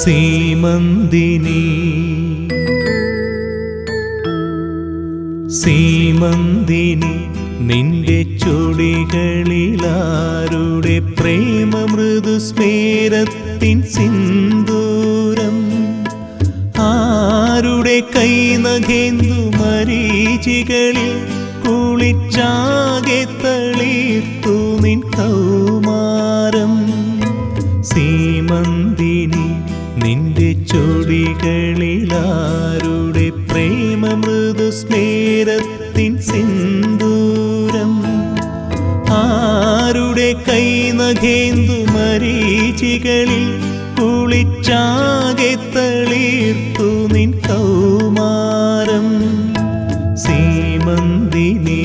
സീമന്തിനി സീമന്തിനി നിന്റെ ചുടികളിലാരുടെ പ്രേമ മൃദുസ്മേരത്തിൻ സിന്ദൂരം ആരുടെ കൈ നഖേന്ദു മരീചികളിൽ കുളിച്ചാകെ തളിർത്തു നിൻ കൗമാരം സീമന്തിനി നിന്റെ ചൊടികളിലാരുടെ പ്രേമ മൃദുസ്മേരത്തിൻ സിന്ദൂരം ആരുടെ കൈ നഖേന്ദു മരീചികളിൽ കുളിച്ചാകെ തളിർത്തു നിൻ കൗമാരം സീമന്തിനി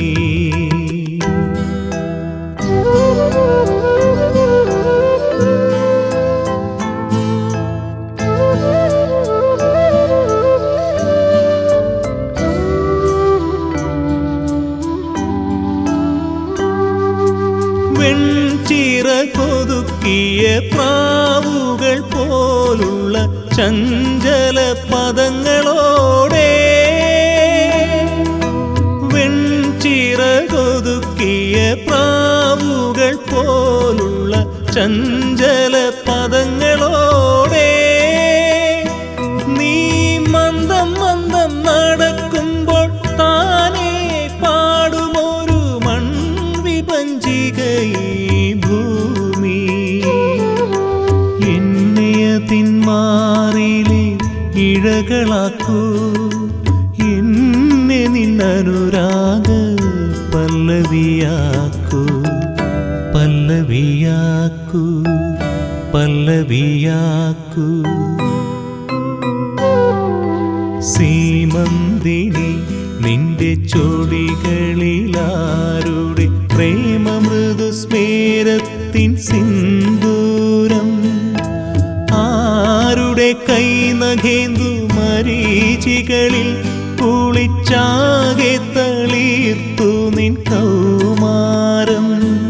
വെൺചിറ കൊതുക്കിയ പ്രാവുകൾ പോലുള്ള ചഞ്ചല പദങ്ങളോടെ വെൺചിറ കൊതുക്കിയ പ്രാവുകൾ പോലുള്ള ചഞ്ചല പദങ്ങളോടെ നീ മന്ദം മന്ദം നടക്കുമ്പോൾ താനേ പാടുമൊരു മൺവിപഞ്ചിക ഈ ഭൂമി എന്നെ അതിന്മാറിലെ ഇഴകളാക്കൂ എന്നെ നിന്നനുരാഗ പല്ലവിയാക്കൂ പല്ലവിയാക്കൂ പല്ലവിയാക്കൂ സീമന്തിനി നിന്റെ ചൊടികളിലാരുടെ പ്രേമ മൃദുസ്മേരത്തിൻ സിന്ദൂരം ആരുടെ കൈ നഖേന്ദു മരീചികളിൽ കുളിച്ചാകെ തളിർത്തു നിൻ കൗമാരം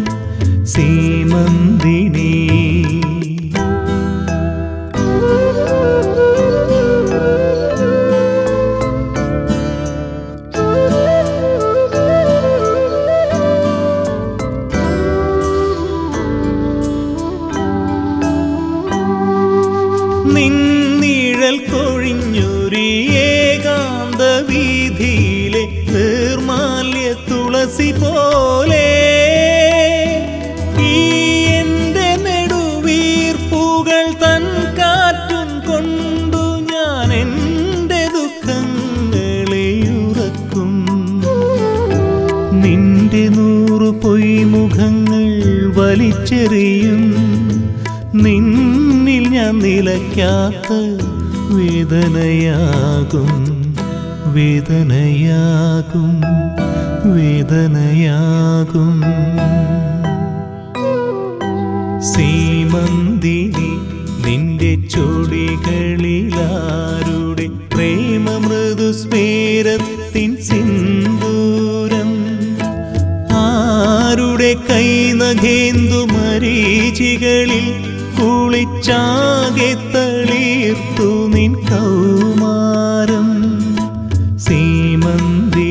സീമന്തിനി നിന്നിഴൽ കൊഴിഞ്ഞൊരു ഏകാന്ത വീതിയിലെ നിർമാല്യ തുളസി പോലെ ഈ എൻ്റെ നെടുവീർപ്പുകൾ തൻ കാറ്റും കൊണ്ടു ഞാൻ എൻ്റെ ദുഃഖങ്ങളെ ഉറക്കും നിന്റെ നൂറു പൊയ്മുഖങ്ങൾ വലിച്ചെറിയും നിന്നിൽ ഞാൻ നിലയ്ക്കാത്ത വേദനയാകും വേദനയാകും വേദനയാകും സീമന്തിനി നിന്റെ ചൊടികളിലാരുടെ പ്രേമ മൃദുസ്മേരത്തിൻ സിന്ദൂരം ആരുടെ കൈ നഖേന്ദു മരീചികളിൽ കുളിച്ചാകെ തളിർത്തു നിൻ കൗമാരം സീമന്തി